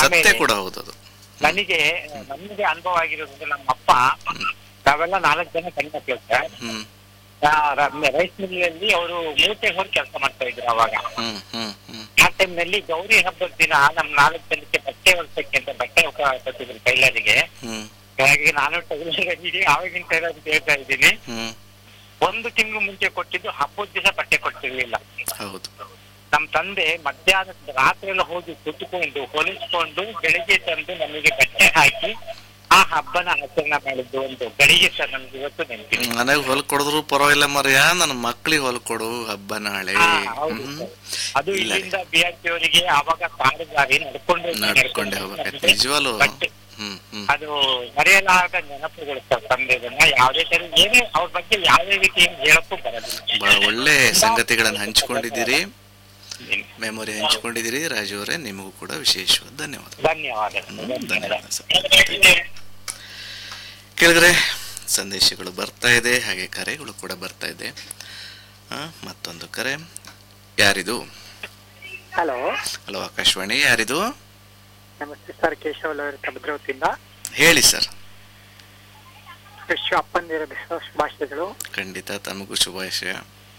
ಸತ್ಯ ಆಮೇಲೆ ಕೂಡ ಹೌದು ಅದು ನನಗೆ ನಮಗೆ ಅನುಭವ ಆಗಿರೋದ್ರಿಂದ ನಮ್ಮ ಅಪ್ಪ ನಾವೆಲ್ಲ ನಾಲ್ಕು ಜನ ಗಂಡ ಮಕ್ಕಳು ಸರ್ ಹ್ಮ್ ರೈಸ್ ಮಿಲ್ಲಲ್ಲಿ ಅವರು ಮೂಟೆ ಹೋಗಿ ಕೆಲಸ ಮಾಡ್ತಾ ಇದ್ರು ಅವಾಗ ಹ್ಮ್ ಹ್ಮ್ ಹ್ಮ್ ಆ ಟೈಮ್ ನಲ್ಲಿ ಗೌರಿ ಹಬ್ಬದ ದಿನ ನಮ್ ನಾಲ್ಕು ಜನಕ್ಕೆ ಬಟ್ಟೆ ಹೊಲ್ಸಕ್ಕೆ ಅಂತ ಬಟ್ಟೆ ಕೊಟ್ಟಿದ್ರು ಟೈಲರಿಗೆ ಹ್ಮ್ ಹಾಗಾಗಿ ನಾನು ಟೈಲರ್ ಆಗಿದ್ದೀನಿ ಆವಾಗಿನ ಟೈಲರ್ ಹೇಳ್ತಾ ಇದ್ದೀನಿ ಹ್ಮ್ ಒಂದು ತಿಂಗಳು ಮುಂಚೆ ಕೊಟ್ಟಿದ್ದು ಹಬ್ಬದ ದಿವಸ ಬಟ್ಟೆ ಕೊಟ್ಟಿರ್ಲಿಲ್ಲ ಹೌದು ನಮ್ ತಂದೆ ಮಧ್ಯಾಹ್ನ ರಾತ್ರಿ ಎಲ್ಲ ಹೋಗಿ ಕುತ್ಕೊಂಡು ಹೊಲಿಸ್ಕೊಂಡು ಬೆಳಿಗ್ಗೆ ತಂದು ನಮಗೆ ಬಟ್ಟೆ ಹಾಕಿ ಆ ಹಬ್ಬನ ಆಚರಣೆ ಮಾಡಿದ್ದು ಒಂದು ಗಳಿಗೆ ಸರ್ ನಮ್ಗೆ ಇವತ್ತು ನೆನಪಿದೆ ನನಗೆ ಹೊಲ್ ಕೊಡಿದ್ರು ಪರವಾಗಿಲ್ಲ ಮರ್ಯ ನನ್ನ ಮಕ್ಳಿಗೆ ಹೊಲ್ ಕೊಡು ಹಬ್ಬ ನಾಳೆ ಹಾ, ಹೌದು ಹ್ಮ್ ಸರ್. ಅದು ಇಲ್ಲ ರೀ. ಇಲ್ಲಿಂದ ಬಿ ಆರ್ ಪಿ ಅವರಿಗೆ ಆವಾಗ ಕಾಡು ದಾರಿ ನಡ್ಕೊಂಡು ನಡ್ಕೊಂಡೆ ಹೋಗ್ಬೇಕಾಯ್ತು ನಿಜವಾಗ್ಲು ಬಟ್ಟೆ ಹ್ಮ್ ಹ್ಮ್ ಅದು ಮರೆಯಲಾಗದ ನೆನಪುಗಳು ಸರ್ ತಂದೆದನ್ನ ಯಾವುದೇ ತರ ಏನೇ ಅವ್ರ ಬಗ್ಗೆ ಯಾವುದೇ ರೀತಿ ಏನ್ ಹೇಳಕ್ಕೂ ಬರೋದಿಲ್ಲ ಬಹಳ ಒಳ್ಳೆ ಸಂಗತಿಗಳನ್ನು ಹಂಚಿಕೊಂಡಿದ್ದೀರಿ ಮೆಮೊರಿ ಹಂಚಿಕೊಂಡಿದ್ದೀರಿ ರಾಜು ಅವರೇ ನಿಮಗೂ ಕೂಡ ವಿಶೇಷವಾದ ಧನ್ಯವಾದ ಧನ್ಯವಾದ ಹ್ಮ್, ಧನ್ಯವಾದ ಸರ್ ಕೇಳಿದ್ರೆ ಸಂದೇಶಗಳು ಬರ್ತಾ ಇದೆ ಹಾಗೆ ಕರೆಗಳು ಕೂಡ ಬರ್ತಾ ಇದೆ ಆ, ಮತ್ತೊಂದು ಕರೆ ಯಾರಿದು ಹಲೋ ಹಲೋ ಆಕಾಶವಾಣಿ ಯಾರಿದು ನಮಸ್ತೆ ಸರ್ ಕೇಶವಲವರ ಭದ್ರಾವತಿಯಿಂದ ಹೇಳಿ ಸರ್ ವಿಶ್ವ ಅಪ್ಪಂದಿರ ದಿವಸ ಶುಭಾಶಯಗಳು ಖಂಡಿತ ತಮಗೂ ಶುಭಾಶಯ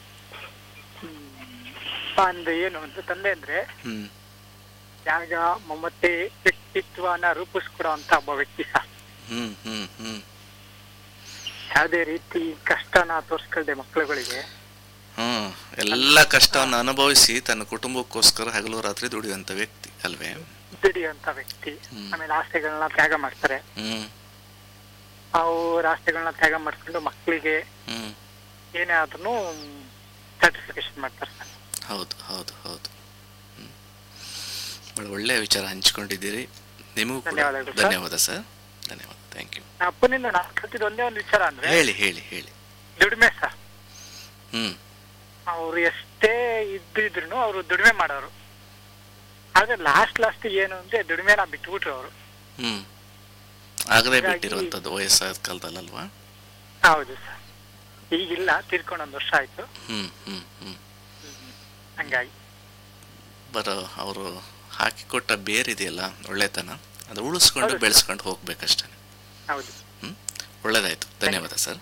ಒಂದು ಏನು ಒಂದು ತಂದೆ ಅಂದ್ರೆ ಹ್ಮ್ ಯಾಗ ಮಮತೆ ವ್ಯಕ್ತಿತ್ವನ ರೂಪಿಸ್ಕೊಡುವಂತ ಒಬ್ಬ ವ್ಯಕ್ತಿ ಸರ್ ಹ್ಮ್ ಹ್ಮ್ ಹ್ಮ್ ಯಾವುದೇ ರೀತಿ ಕಷ್ಟನ ತೋರಿಸ್ಕೊಳ್ದೆ ಮಕ್ಕಳುಗಳಿಗೆ ಹ್ಮ್ ಎಲ್ಲ ಕಷ್ಟವನ್ನು ಅನುಭವಿಸಿ ತನ್ನ ಕುಟುಂಬಕ್ಕೋಸ್ಕರ ಹಗಲು ರಾತ್ರಿ ದುಡಿಯುವಂತ ವ್ಯಕ್ತಿ ಅಲ್ವೇ ದುಡಿಯುವಂತ ವ್ಯಕ್ತಿ ಹ್ಮ್. ಆಮೇಲೆ ಆಸೆಗಳನ್ನ ತ್ಯಾಗ ಮಾಡ್ತಾರೆ ಹ್ಮ್ ಅವ್ರ ಆಸೆಗಳನ್ನ ತ್ಯಾಗ ಮಾಡ್ಕೊಂಡು ಮಕ್ಕಳಿಗೆ ಹ್ಮ್ ಏನೇ ಆದ್ರೂ ಸ್ಯಾಟಿಸ್ಫಿಕೇಶನ್ ಮಾಡ್ತಾರೆ ಸರ್ ಹೌದು ಹೌದು ಹೌದು ಹ್ಮ್. ಬಹಳ ಒಳ್ಳೆಯ ವಿಚಾರ ಹಂಚಿಕೊಂಡಿದ್ದೀರಿ ನಿಮಗೂ ಕೂಡ ಧನ್ಯವಾದಗಳು ಸರ್. ಧನ್ಯವಾದ ಸರ್ ಧನ್ಯವಾದ ಥ್ಯಾಂಕ್ ಯು ನಾ ಅಪ್ಪನಿಂದ ನಾನು ಕಲ್ತಿದ್ದು ಒಂದೇ ಒಂದು ವಿಚಾರ ಅಂದ್ರೆ ಹೇಳಿ ಹೇಳಿ ಹೇಳಿ ದುಡಿಮೆ ಸರ್ ಹ್ಮ್ ಅವ್ರು ಎಷ್ಟೇ ಇದ್ದಿದ್ರು ಅವರು ದುಡಿಮೆ ಮಾಡೋರು ಆದ್ರೆ ಲಾಸ್ಟ್ ಲಾಸ್ಟ್ ಏನು ಅಂದ್ರೆ ದುಡಿಮೆನ ಬಿಟ್ಬಿಟ್ರು ಅವರು ಹ್ಮ್ ಆಗಲೇ ಹಾಗಾಗಿ- ಬಿಟ್ಟಿರುವಂತದ್ದು ವಯಸ್ಸಾದ ಕಾಲದಲ್ಲಲ್ವಾ ಹೌದು ಸರ್ ಈಗಿಲ್ಲ ತೀರ್ಕೊಂಡು ಒಂದು ವರ್ಷ ಆಯ್ತು ಹ್ಮ್ ಹ್ಮ್ ಹ್ಮ್ ಹಂಗಾಗಿ ಬರೋ ಅವರು ಹಾಕಿಕೊಟ್ಟ ಬೇರಿದೆಯಲ್ಲ ಒಳ್ಳೆತನ ಅದು ಉಳಿಸ್ಕೊಂಡು ಹೌದು. ಬೆಳೆಸ್ಕೊಂಡು ಹೋಗ್ಬೇಕಷ್ಟೇ ಹೌದು ಹ್ಮ್ ಒಳ್ಳೇದಾಯ್ತು ಧನ್ಯವಾದ ಸರ್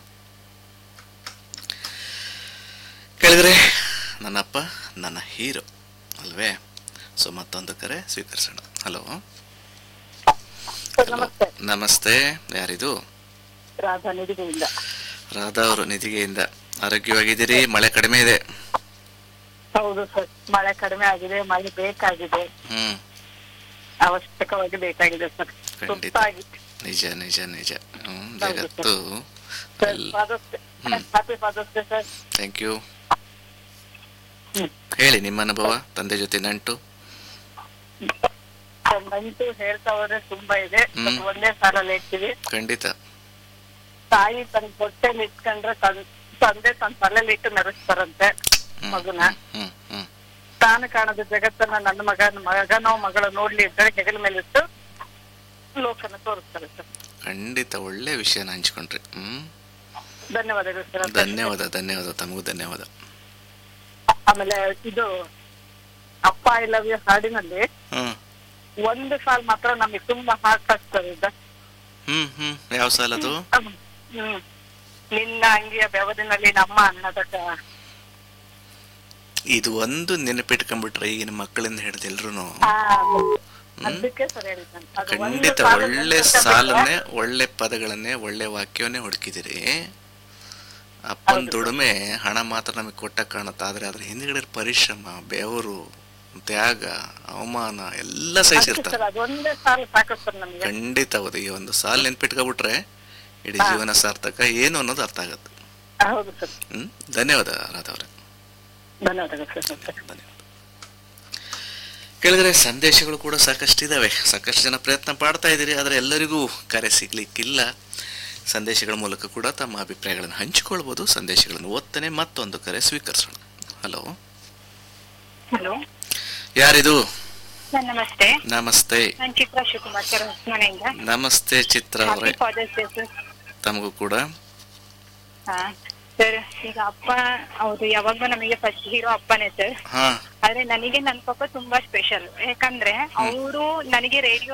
ಕೇಳಿದ್ರೆ ನನ್ನಪ್ಪ ನನ್ನ ಹೀರೋ ಅಲ್ವೇ ಸೊ ಮತ್ತೊಂದು ಕರೆ ಸ್ವೀಕರಿಸೋಣ ಹಲೋ ನಮಸ್ತೆ ನಮಸ್ತೆ ಯಾರಿದು ರಾಧಾ ನಿಡಿಗೆಯಿಂದ ರಾಧಾ ಅವರು ನಿಧಿಗೆಯಿಂದ ಆರೋಗ್ಯವಾಗಿದ್ದೀರಿ ಮಳೆ ಕಡಿಮೆ ಇದೆ ಹೌದು ಸರ್ ಮಳೆ ಕಡಿಮೆ ಆಗಿದೆ ಮಳೆ ಬೇಕಾಗಿದೆ ಹ್ಮ್ ಅವಶ್ಯಕವಾಗಿ ಬೇಕಾಗಿದೆ ಸರ್ ಖಂಡಿತ. ಸುತ್ತಾಗಿ ನಿಜ ನಿಜ ನಿಜ ಹ್ಮ್ ಹೌದು ಜಗತ್ತು sir fathers hmm. Happy fathers day sir thank you hmm. ಹೇಳಿ ನಿಮ್ಮ ಅನುಭವ ತಂದೆ ಜೊತೆ ನಂಟು ಸರ್, ನಂಟು ಹೇಳ್ತಾ ಹೋದ್ರೆ ತುಂಬಾ ಇದೆ ಹ್ಮ್. ಬಟ್ ಒಂದೇ ಸಾಲಲ್ಲಿ ಹೇಳ್ತೀವಿ ಖಂಡಿತ ತಾಯಿ ತನ್ನ ಹೊಟ್ಟೆಲಿ ಇಟ್ಕೊಂಡ್ರೆ ತನ್ ತಂದೆ ತನ್ನ ತಲೆಯಲ್ಲಿ ಇಟ್ಟು ಮೆರೆಸ್ತಾರಂತೆ ಹ್ಮ್, ಮಗುನ ಹ್ಮ್ ಹ್ಮ್ ತಾನು ಕಾಣದ ಜಗತ್ತನ್ನ ನನ್ನ ಮಗ ಮಗನೋ ಮಗಳ ನೋಡ್ಲಿ ಅಂತ ಹೆಗಲ ಮೇಲೆ ಇಟ್ಟು ಲೋಕನ ತೋರಿಸ್ತಾರೆ ಸರ್ ಖಂಡಿತ ಒಳ್ಳೆ ವಿಷಯನ ಹಂಚ್ಕೊಂಡ್ರಿ ಹ್ಮ್ ಧನ್ಯವಾದಗಳು ಸರ್ ಧನ್ಯವಾದ ಧನ್ಯವಾದ ತಮಗೂ ಧನ್ಯವಾದ ಆಮೇಲೆ ಇದು ಅಪ್ಪ ಐ ಲವ್ ಯು ಹಾಡಿನಲ್ಲಿ ಹ್ಮ್ ಒಂದು ಸಾಲ್ ಮಾತ್ರ ನಮಗೆ ತುಂಬಾ ಹಾರ್ಟ್ ಆಗ್ತದೆ ಇದು. ಹ್ಮ್ ಹ್ಮ್ ಯಾವ ಸಾಲ ಅದು ಹ್ಮ್. ಹ್ಮ್ ನಿನ್ನ ಅಂಗಿಯ ಬೆವರಿನಲ್ಲಿ ನಮ್ಮ ಅನ್ನದ ಕ- ಇದು ಒಂದು ನೆನಪಿಟ್ಕೊಂಡ್ಬಿಟ್ರೆ ಈಗಿನ ಮಕ್ಕಳಿಂದ ಹಿಡಿದು ಎಲ್ರು ಆ, ಅದಕ್ಕೆ ಸರಿ ಹೇಳಿದ್ದಾನೆ ಅದು ಒಂದು ಖಂಡಿತ ಸಾಲು ಒಳ್ಳೆ ನೆನ್ಪಿಟ್ಕೊಂಡ್ಬಿಟ್ರೆ ಸಾಲನ್ನೇ ಒಳ್ಳೆ ಪದಗಳನ್ನೇ ಒಳ್ಳೆ ವಾಕ್ಯವನ್ನೇ ಹುಡುಕಿದಿರಿ ಅಪ್ಪನ ದುಡಿಮೆ ಹಣ ಮಾತ್ರ ನಮಗೆ ಕೊಟ್ಟ ಕಾಣುತ್ತೆ ಆದ್ರೆ ಅದ್ರ ಹಿಂದ್ಗಡೆ ಇರೋ ಪರಿಶ್ರಮ ಬೆವರು ತ್ಯಾಗ ಅವಮಾನ ಎಲ್ಲ ಅದಕ್ಕೆ ಸಹಿಸಿರ್ತಾರೆ ಸರ್ ಅದೊಂದೇ ಸಾಲು ಸಾಕು ಸರ್ ನಮ್ಗೆ ಖಂಡಿತ ಹೌದು ಈ ಒಂದು ಸಾಲ್ ನೆನ್ಪಿಟ್ಕೊಬಿಟ್ರೆ ಇಡೀ ಜೀವನ ಸಾರ್ಥಕ ಏನು ಅನ್ನೋದು ಅರ್ಥ ಆಗತ್ತೆ ಹೌದು ಸರ್ ಹ್ಮ್ ಧನ್ಯವಾದ ರಾಧಾ ಅವರೇ ಧನ್ಯವಾದಗಳು ಸರ್ ಧನ್ಯವಾದ ಕೇಳಿದ್ರೆ ಸಂದೇಶಗಳು ಕೂಡ ಸಾಕಷ್ಟು ಇದಾವೆ ಸಾಕಷ್ಟು ಜನ ಪ್ರಯತ್ನ ಪಡ್ತಾ ಇದ್ದೀರಿ ಆದರೆ ಎಲ್ಲರಿಗೂ ಕರೆ ಸಿಗ್ಲಿಕ್ಕಿಲ್ಲ ಸಂದೇಶಗಳ ಮೂಲಕ ಕೂಡ ತಮ್ಮ ಅಭಿಪ್ರಾಯಗಳನ್ನು ಹಂಚಿಕೊಳ್ಬೋದು ಸಂದೇಶಗಳನ್ನು ಓದ್ತಾನೆ ಮತ್ತೊಂದು ಕರೆ ಸ್ವೀಕರಿಸೋಣ ಹಲೋ ಹಲೋ ಯಾರಿದು ಸರ್ ನಮಸ್ತೆ ನಮಸ್ತೆ ನಾನು ಚಿತ್ರ ಶಿವಕುಮಾರ್ ಸರ್ ಹೊಸಮನೆಯಿಂದ ನಮಸ್ತೆ ಚಿತ್ರ ಅವರೇ ಹ್ಯಾಪಿ ಫಾದರ್ಸ್ ಡೇ ಸರ್ ತಮಗೂ ಕೂಡ ಹಾ ಸರ್ ಈಗ ಅಪ್ಪ ಹೌದು ಯಾವಾಗ್ಲೂ ನಮಗೆ ಫಸ್ಟ್ ಹೀರೋ ಅಪ್ಪನೇ ಸರ್ ಹಾ ಆದ್ರೆ ನನಗೆ ನನ್ ಪಾಪ ತುಂಬಾ ಸ್ಪೆಷಲ್ ಯಾಕಂದ್ರೆ ಅವರು ನನಗೆ ರೇಡಿಯೋ